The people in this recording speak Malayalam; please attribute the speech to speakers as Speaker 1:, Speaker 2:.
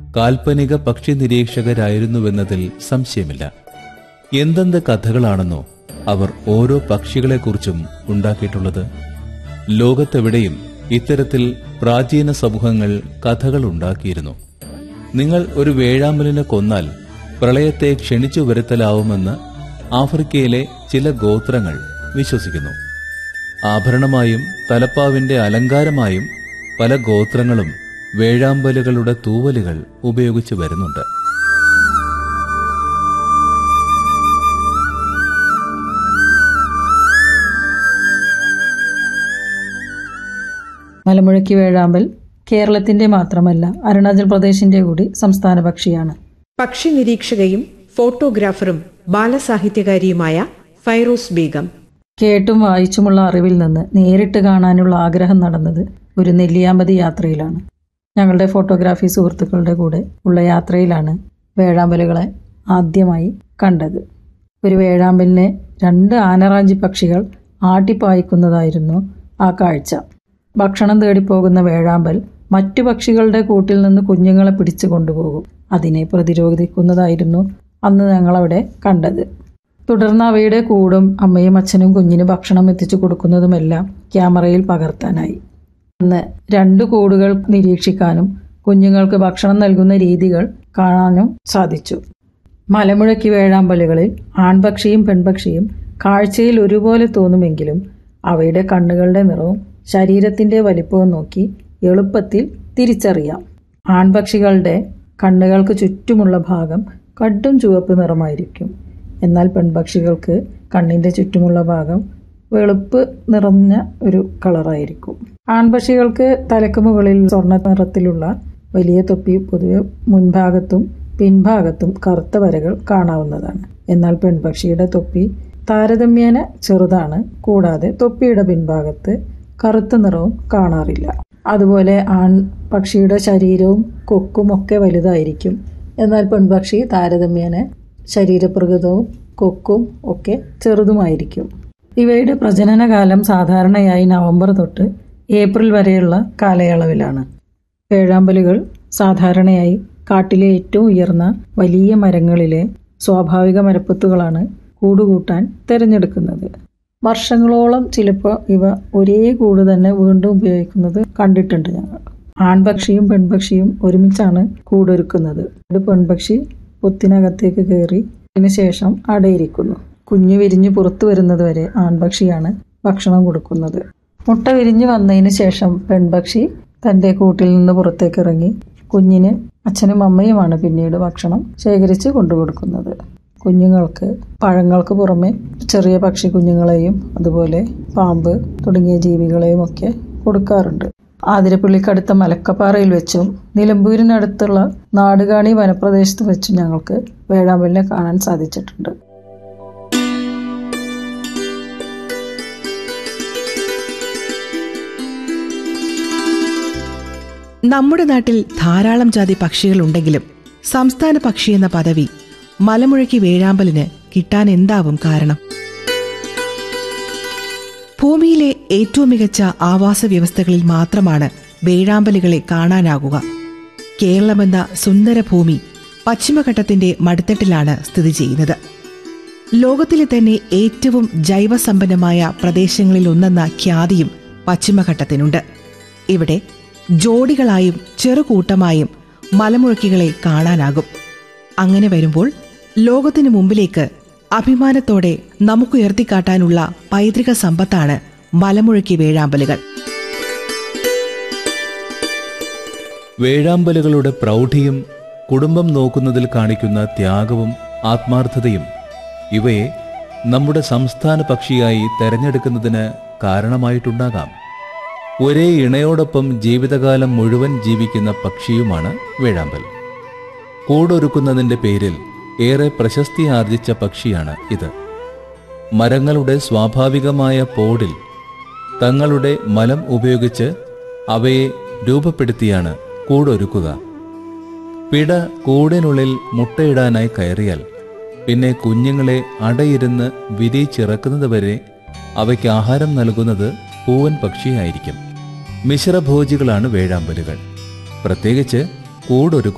Speaker 1: കാൽപ്പനിക പക്ഷി നിരീക്ഷകരായിരുന്നുവെന്നതിൽ സംശയമില്ല എന്തെന്ത് കഥകളാണെന്നോ അവർ ഓരോ പക്ഷികളെക്കുറിച്ചും ഉണ്ടാക്കിയിട്ടുള്ളത് ലോകത്തെവിടെയും ഇത്തരത്തിൽ പ്രാചീന സമൂഹങ്ങൾ കഥകൾ ഉണ്ടാക്കിയിരുന്നു നിങ്ങൾ ഒരു വേഴാമ്പലിനെ കൊന്നാൽ പ്രളയത്തെ ക്ഷണിച്ചു വരുത്തലാവുമെന്ന് ആഫ്രിക്കയിലെ ചില ഗോത്രങ്ങൾ വിശ്വസിക്കുന്നു ആഭരണമായും തലപ്പാവിന്റെ അലങ്കാരമായും പല ഗോത്രങ്ങളും വേഴാമ്പലുകളുടെ തൂവലുകൾ ഉപയോഗിച്ചു വരുന്നുണ്ട്
Speaker 2: മലമുഴക്കി വേഴാമ്പൽ കേരളത്തിന്റെ മാത്രമല്ല അരുണാചൽ പ്രദേശിന്റെ കൂടി സംസ്ഥാന പക്ഷിയാണ്
Speaker 3: പക്ഷി നിരീക്ഷകയും ഫോട്ടോഗ്രാഫറും ബാലസാഹിത്യകാരിയുമായ ഫൈറൂസ് ബീഗം
Speaker 2: കേട്ടും വായിച്ചുമുള്ള അറിവിൽ നിന്ന് നേരിട്ട് കാണാനുള്ള ആഗ്രഹം നടന്നത് ഒരു നെല്ലിയാമ്പതി യാത്രയിലാണ് ഞങ്ങളുടെ ഫോട്ടോഗ്രാഫി സുഹൃത്തുക്കളുടെ കൂടെ ഉള്ള യാത്രയിലാണ് വേഴാമ്പലുകളെ ആദ്യമായി കണ്ടത് ഒരു വേഴാമ്പലിനെ രണ്ട് ആനറാഞ്ചി പക്ഷികൾ ആട്ടിപ്പായിക്കുന്നതായിരുന്നു ആ കാഴ്ച ഭക്ഷണം തേടിപ്പോകുന്ന വേഴാമ്പൽ മറ്റു പക്ഷികളുടെ കൂട്ടിൽ നിന്ന് കുഞ്ഞുങ്ങളെ പിടിച്ചു കൊണ്ടുപോകും അതിനെ പ്രതിരോധിക്കുന്നതായിരുന്നു അന്ന് ഞങ്ങളവിടെ കണ്ടത് തുടർന്ന് അവയുടെ കൂടും അമ്മയും അച്ഛനും കുഞ്ഞിന് ഭക്ഷണം എത്തിച്ചു കൊടുക്കുന്നതുമെല്ലാം ക്യാമറയിൽ പകർത്താനായി അന്ന് രണ്ട് കൂടുകൾ നിരീക്ഷിക്കാനും കുഞ്ഞുങ്ങൾക്ക് ഭക്ഷണം നൽകുന്ന രീതികൾ കാണാനും സാധിച്ചു മലമുഴക്കി വേഴാമ്പലുകളിൽ ആൺപക്ഷിയും പെൺപക്ഷിയും കാഴ്ചയിൽ ഒരുപോലെ തോന്നുമെങ്കിലും അവയുടെ കണ്ണുകളുടെ നിറവും ശരീരത്തിന്റെ വലിപ്പവും നോക്കി എളുപ്പത്തിൽ തിരിച്ചറിയാം ആൺപക്ഷികളുടെ കണ്ണുകൾക്ക് ചുറ്റുമുള്ള ഭാഗം കടും ചുവപ്പ് നിറമായിരിക്കും എന്നാൽ പെൺപക്ഷികൾക്ക് കണ്ണിന്റെ ചുറ്റുമുള്ള ഭാഗം വെളുപ്പ് നിറഞ്ഞ ഒരു കളറായിരിക്കും ആൺപക്ഷികൾക്ക് തലക്ക് മുകളിൽ സ്വർണ്ണ നിറത്തിലുള്ള വലിയ തൊപ്പി പൊതുവെ മുൻഭാഗത്തും പിൻഭാഗത്തും കറുത്ത വരകൾ കാണാവുന്നതാണ് എന്നാൽ പെൺപക്ഷിയുടെ തൊപ്പി താരതമ്യേന ചെറുതാണ് കൂടാതെ തൊപ്പിയുടെ പിൻഭാഗത്ത് കറുത്ത നിറവും കാണാറില്ല അതുപോലെ ആൺ പക്ഷിയുടെ ശരീരവും കൊക്കും ഒക്കെ വലുതായിരിക്കും എന്നാൽ പെൺപക്ഷി താരതമ്യേന ശരീരപ്രകൃതവും കൊക്കും ഒക്കെ ചെറുതുമായിരിക്കും ഇവയുടെ പ്രജനനകാലം സാധാരണയായി നവംബർ തൊട്ട് ഏപ്രിൽ വരെയുള്ള കാലയളവിലാണ് വേഴാമ്പലുകൾ സാധാരണയായി കാട്ടിലെ ഏറ്റവും ഉയർന്ന വലിയ മരങ്ങളിലെ സ്വാഭാവിക മരപ്പത്തുകളാണ് കൂടുകൂട്ടാൻ തിരഞ്ഞെടുക്കുന്നത് വർഷങ്ങളോളം ചിലപ്പോൾ ഇവ ഒരേ കൂട് തന്നെ വീണ്ടും ഉപയോഗിക്കുന്നത് കണ്ടിട്ടുണ്ട് ഞങ്ങൾ ആൺപക്ഷിയും പെൺപക്ഷിയും ഒരുമിച്ചാണ് കൂടൊരുക്കുന്നത് ഒരു പെൺപക്ഷി പൊത്തിനകത്തേക്ക് കയറി അതിനുശേഷം അടയിരിക്കുന്നു കുഞ്ഞു വിരിഞ്ഞ് പുറത്തു വരുന്നത് വരെ ആൺപക്ഷിയാണ് ഭക്ഷണം കൊടുക്കുന്നത് മുട്ട വിരിഞ്ഞു വന്നതിന് ശേഷം പെൺപക്ഷി തന്റെ കൂട്ടിൽ നിന്ന് പുറത്തേക്ക് ഇറങ്ങി കുഞ്ഞിന് അച്ഛനും അമ്മയുമാണ് പിന്നീട് ഭക്ഷണം ശേഖരിച്ച് കൊണ്ടുകൊടുക്കുന്നത് കുഞ്ഞുങ്ങൾക്ക് പഴങ്ങൾക്ക് പുറമെ ചെറിയ പക്ഷി കുഞ്ഞുങ്ങളെയും അതുപോലെ പാമ്പ് തുടങ്ങിയ ജീവികളെയും ഒക്കെ കൊടുക്കാറുണ്ട് ആതിരപ്പള്ളിക്കടുത്ത മലക്കപ്പാറയിൽ വെച്ചും നിലമ്പൂരിനടുത്തുള്ള നാടുകാണി വനപ്രദേശത്ത് വെച്ചും ഞങ്ങൾക്ക് വേഴാമ്പലിനെ കാണാൻ സാധിച്ചിട്ടുണ്ട്
Speaker 4: നമ്മുടെ നാട്ടിൽ ധാരാളം ജാതി പക്ഷികളുണ്ടെങ്കിലും സംസ്ഥാന പക്ഷി എന്ന പദവി മലമുഴക്കി വേഴാമ്പലിന് കിട്ടാൻ എന്താവും കാരണം ഭൂമിയിലെ ഏറ്റവും മികച്ച ആവാസ വ്യവസ്ഥകളിൽ മാത്രമാണ് വേഴാമ്പലുകളെ കാണാനാകുക കേരളമെന്ന സുന്ദര ഭൂമി പശ്ചിമഘട്ടത്തിന്റെ മടിത്തട്ടിലാണ് സ്ഥിതി ചെയ്യുന്നത് ലോകത്തിലെ തന്നെ ഏറ്റവും ജൈവസമ്പന്നമായ പ്രദേശങ്ങളിൽ ഒന്നെന്ന ഖ്യാതിയും പശ്ചിമഘട്ടത്തിനുണ്ട് ഇവിടെ ജോഡികളായും ചെറുകൂട്ടമായും മലമുഴക്കികളെ കാണാനാകും അങ്ങനെ വരുമ്പോൾ ലോകത്തിനു മുമ്പിലേക്ക് അഭിമാനത്തോടെ നമുക്കുയർത്തിക്കാട്ടാനുള്ള പൈതൃക സമ്പത്താണ് മലമുഴക്കി വേഴാമ്പലുകൾ
Speaker 1: വേഴാമ്പലുകളുടെ പ്രൗഢിയും കുടുംബം നോക്കുന്നതിൽ കാണിക്കുന്ന ത്യാഗവും ആത്മാർത്ഥതയും ഇവയെ നമ്മുടെ സംസ്ഥാന പക്ഷിയായി തെരഞ്ഞെടുക്കുന്നതിന് കാരണമായിട്ടുണ്ടാകാം ഒരേ ഇണയോടൊപ്പം ജീവിതകാലം മുഴുവൻ ജീവിക്കുന്ന പക്ഷിയുമാണ് വേഴാമ്പൽ കൂടൊരുക്കുന്നതിൻ്റെ പേരിൽ ഏറെ പ്രശസ്തി ആർജിച്ച പക്ഷിയാണ് ഇത് മരങ്ങളുടെ സ്വാഭാവികമായ പോടിൽ തങ്ങളുടെ മലം ഉപയോഗിച്ച് അവയെ രൂപപ്പെടുത്തിയാണ് കൂടൊരുക്കുക പിട കൂടിനുള്ളിൽ മുട്ടയിടാനായി കയറിയാൽ പിന്നെ കുഞ്ഞുങ്ങളെ അടയിരുന്ന് വിരിയിച്ചിറക്കുന്നതുവരെ അവയ്ക്ക് ആഹാരം നൽകുന്നത് പൂവൻ പക്ഷിയായിരിക്കും മിശ്രഭോജികളാണ് വേഴാമ്പലുകൾ പ്രത്യേകിച്ച് കൂടൊരുക്കുന്ന